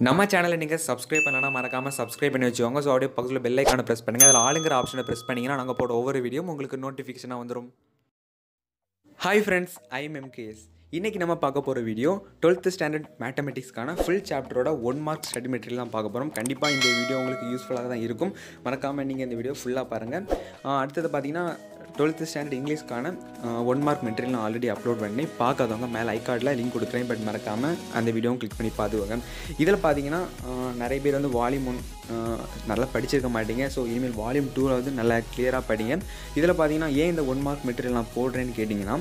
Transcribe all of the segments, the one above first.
நம்ம சேனலை நீங்கள் சப்ஸ்கிரைப் பண்ணலன்னா மறக்காமல் சப்ஸ்கிரைப் பண்ணி வச்சுக்கோங்க ஸோ அப்படியே பக்கத்தில் பெல் ஐக்கானை ப்ரெஸ் பண்ணுங்கள் அதில் ஆளுங்கிற ஆப்ஷனை ப்ரெஸ் பண்ணிங்கன்னா நாங்கள் போட ஒவ்வொரு வீடியோ உங்களுக்கு நோட்டிஃபிகேஷனாக வந்துடும் ஹாய் ஃப்ரெண்ட்ஸ் ஐஎம் எம்கேஎஸ் இன்றைக்கி நம்ம பார்க்க போகிற வீடியோ டுவெல்த்து ஸ்டாண்டர்ட் மேத்தமெட்டிக்ஸ்க்கான ஃபுல் சாப்டரோட ஒன் மார்க் ஸ்டடி மெட்டீரியல் தான் பார்க்க போகிறோம் கண்டிப்பாக இந்த வீடியோ உங்களுக்கு யூஸ்ஃபுல்லாக தான் இருக்கும் மறக்காமல் நீங்கள் இந்த வீடியோ ஃபுல்லாக பாருங்கள் ஆஹ் அடுத்தது பார்த்தீங்கன்னா டுவெல்த்து ஸ்டாண்டர்ட் இங்கிலீஷ்க்கான ஒன் மார்க் மெட்டீரியல் நான் ஆல்ரெடி அப்லோட் பண்ணி பார்க்காதவங்க மேலே ஐகார்டில் லிங்க் கொடுக்குறேன் பட் மறக்காமல் அந்த வீடியோவும் கிளிக் பண்ணி பார்த்துக்கோங்க இதில் பார்த்தீங்கன்னா ஆஹ் நிறைய பேர் வந்து வால்யூம் ஒன் நல்லா படிச்சிருக்க மாட்டீங்க ஸோ இனிமேல் வால்யூம் டூவில் வந்து நல்லா கிளியராக படிங்க இதில் பார்த்தீங்கன்னா ஏன் இந்த ஒன் மார்க் மெட்டீரியல் நான் போடுறேன்னு கேட்டிங்கன்னா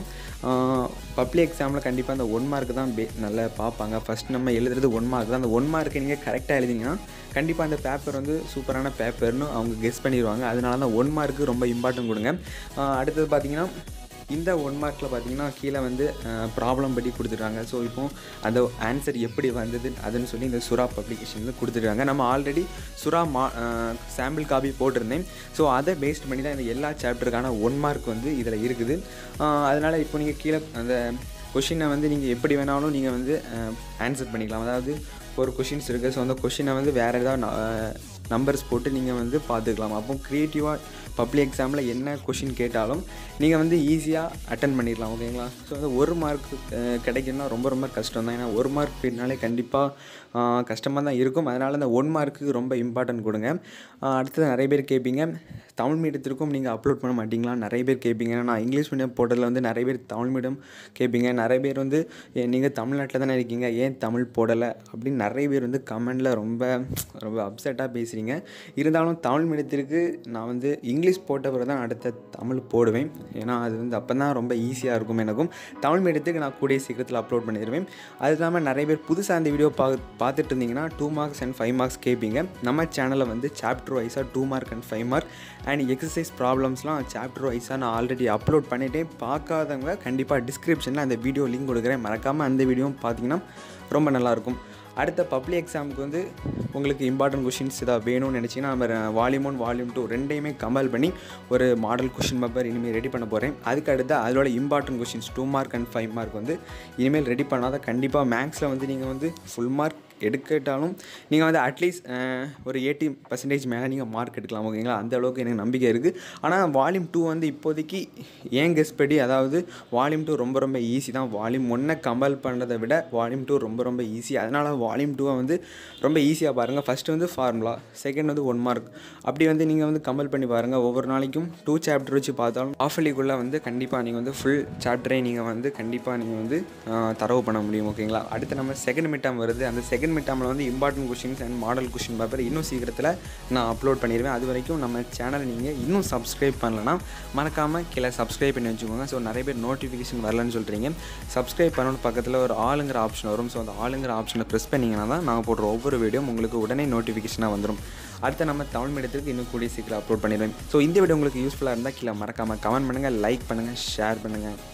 பப்ளிக் எக்ஸாமில் கண்டிப்பாக அந்த ஒன் மார்க் தான் பே நல்லா பார்ப்பாங்க ஃபஸ்ட் நம்ம எழுதுறது ஒன் மார்க் தான் அந்த ஒன் மார்க்கை நீங்கள் கரெக்டாக எழுதிங்கன்னா கண்டிப்பாக அந்த பேப்பர் வந்து சூப்பரான பேப்பர்னு அவங்க கெஸ் பண்ணிடுவாங்க அதனால தான் ஒன் மார்க்கு ரொம்ப இம்பார்ட்டன்ட் கொடுங்க ஆஹ் அடுத்தது பார்த்தீங்கன்னா இந்த ஒன் மார்க்கில் பார்த்தீங்கன்னா கீழே வந்து ப்ராப்ளம் படி கொடுத்துருக்காங்க ஸோ இப்போ அந்த ஆன்சர் எப்படி வந்தது அதுன்னு சொல்லி இந்த சுறா பப்ளிகேஷனில் கொடுத்துருக்காங்க நம்ம ஆல்ரெடி சுறா மா சாம்பிள் காப்பி போட்டிருந்தேன் ஸோ அதை பேஸ்ட் பண்ணி தான் இந்த எல்லா சாப்டருக்கான ஒன் மார்க் வந்து இதில் இருக்குது அதனால் இப்போ நீங்கள் கீழே அந்த கொஷினை வந்து நீங்கள் எப்படி வேணாலும் நீங்கள் வந்து ஆன்சர் பண்ணிக்கலாம் அதாவது ஒரு கொஷின்ஸ் இருக்குது ஸோ அந்த கொஷினை வந்து வேறு ஏதாவது நம்பர்ஸ் போட்டு நீங்கள் வந்து பார்த்துக்கலாம் அப்போ க்ரியேட்டிவாக பப்ளிக் எக்ஸாமில் என்ன கொஷின் கேட்டாலும் நீங்கள் வந்து ஈஸியாக அட்டன் பண்ணிடலாம் ஓகேங்களா ஸோ வந்து ஒரு மார்க் கிடைக்கணும்னா ரொம்ப ரொம்ப கஷ்டம் தான் ஏன்னா ஒரு மார்க் பின்னாலே கண்டிப்பாக கஷ்டமாக தான் இருக்கும் அதனால் அந்த ஒன் மார்க்குக்கு ரொம்ப இம்பார்ட்டன்ட் கொடுங்க ஆஹ் அடுத்தது நிறைய பேர் கேட்பீங்க தமிழ் மீடியத்திற்கும் நீங்கள் அப்லோட் பண்ண மாட்டீங்களா நிறைய பேர் கேட்பீங்க ஏன்னா நான் இங்கிலீஷ் மீடியம் போட்டதில் வந்து நிறைய பேர் தமிழ் மீடியம் கேட்பீங்க நிறைய பேர் வந்து நீங்கள் தமிழ்நாட்டில் தானே இருக்கீங்க ஏன் தமிழ் போடலை அப்படின்னு நிறைய பேர் வந்து கமெண்டில் ரொம்ப ரொம்ப அப்செட்டாக பேசுகிறீங்க இருந்தாலும் தமிழ் மீடியத்திற்கு நான் வந்து இங்கிலீஷ் போட்ட பிறகு தான் அடுத்த தமிழ் போடுவேன் ஏன்னா அது வந்து அப்போ தான் ரொம்ப ஈஸியாக இருக்கும் எனக்கும் தமிழ் மீடியத்துக்கு நான் கூடிய சீக்கிரத்தில் அப்லோட் பண்ணிடுவேன் அது இல்லாமல் நிறைய பேர் புதுசாக அந்த வீடியோ பா பார்த்துட்டு இருந்தீங்கன்னா two marks and five marks கேட்பீங்க நம்ம சேனலில் வந்து சாப்டர் வைஸாக two mark and five mark and exercise ப்ராப்ளம்ஸ்லாம் சாப்டர் வைஸாக நான் ஆல்ரெடி அப்லோட் பண்ணிட்டேன் பார்க்காதவங்க கண்டிப்பாக டிஸ்கிரிப்ஷனில் அந்த வீடியோ லிங்க் கொடுக்குறேன் மறக்காமல் அந்த வீடியோவும் பார்த்தீங்கன்னா ரொம்ப நல்லாயிருக்கும் அடுத்த பப்ளிக் எக்ஸாமுக்கு வந்து உங்களுக்கு இம்பார்ட்டன்ட் கொஷின்ஸ் ஏதாவது வேணும்னு நினச்சிங்கன்னா நம்ம வால்யூம் ஒன் வால்யூம் டூ ரெண்டையுமே கம்பைல் பண்ணி ஒரு மாடல் கொஷின் பேப்பர் இனிமேல் ரெடி பண்ண போகிறேன் அதுக்கு அடுத்து அதோட important questions two mark and five mark வந்து இனிமேல் ரெடி பண்ணாத கண்டிப்பாக மேக்ஸில் வந்து நீங்கள் வந்து ஃபுல் மார்க் எடுக்கட்டாலும் நீங்கள் வந்து அட்லீஸ்ட் ஒரு எயிட்டி பர்சன்டேஜ் மேலே நீங்கள் மார்க் எடுக்கலாம் ஓகேங்களா அந்த அளவுக்கு எனக்கு நம்பிக்கை இருக்குது ஆனால் வால்யூம் டூ வந்து இப்போதைக்கு ஏன் கெஸ் படி அதாவது வால்யூம் டூ ரொம்ப ரொம்ப ஈஸி தான் வால்யூம் ஒன்றை கம்பேர் பண்ணுறதை விட வால்யூம் டூ ரொம்ப ரொம்ப ஈஸி அதனால் வால்யூம் டூவை வந்து ரொம்ப ஈஸியாக பாருங்கள் ஃபஸ்ட்டு வந்து ஃபார்முலா செகண்ட் வந்து ஒன் மார்க் அப்படி வந்து நீங்கள் வந்து கம்பேர் பண்ணி பாருங்கள் ஒவ்வொரு நாளைக்கும் டூ சாப்டர் வச்சு பார்த்தாலும் ஆஃபலிக்குள்ளே வந்து கண்டிப்பாக நீங்கள் வந்து ஃபுல் சாப்டரை நீங்கள் வந்து கண்டிப்பாக நீங்கள் வந்து ஆஹ், தரவு பண்ண முடியும் ஓகேங்களா அடுத்து நம்ம செகண்ட் மிட்டம் வருது அந்த செகண்ட் மிட்டமில் வந்து important questions and model question paper இன்னும் சீக்கிரத்தில் நான் அப்லோட் பண்ணிடுவேன் அது வரைக்கும் நம்ம சேனலை நீங்கள் இன்னும் சப்ஸ்கிரைப் பண்ணலன்னா மறக்காமல் கீழே சப்ஸ்கிரைப் பண்ணி வச்சுக்கோங்க ஸோ நிறைய பேர் நோட்டிஃபிகேஷன் வரலன்னு சொல்கிறீங்க சப்ஸ்கிரைப் பண்ணணும் பக்கத்தில் ஒரு ஆளுங்கிற ஆப்ஷன் வரும் ஸோ அந்த ஆளுங்கிற ஆப்ஷனை ப்ரெஸ் பண்ணிங்கன்னா தான் நாங்கள் போடுற ஒவ்வொரு வீடியோ உங்களுக்கு உடனே நோட்டிஃபிகேஷனாக வந்துடும் அடுத்து நம்ம தமிழ் மீடியத்துக்கு இன்னும் கூடிய சீக்கிரம் அப்லோட் பண்ணிடுவேன் ஸோ இந்த வீடியோ உங்களுக்கு யூஸ்ஃபுல்லாக இருந்தால் கீழே மறக்காமல் கமெண்ட் பண்ணுங்கள் லைக் பண்ணுங்கள் ஷேர் பண்ணுங்கள்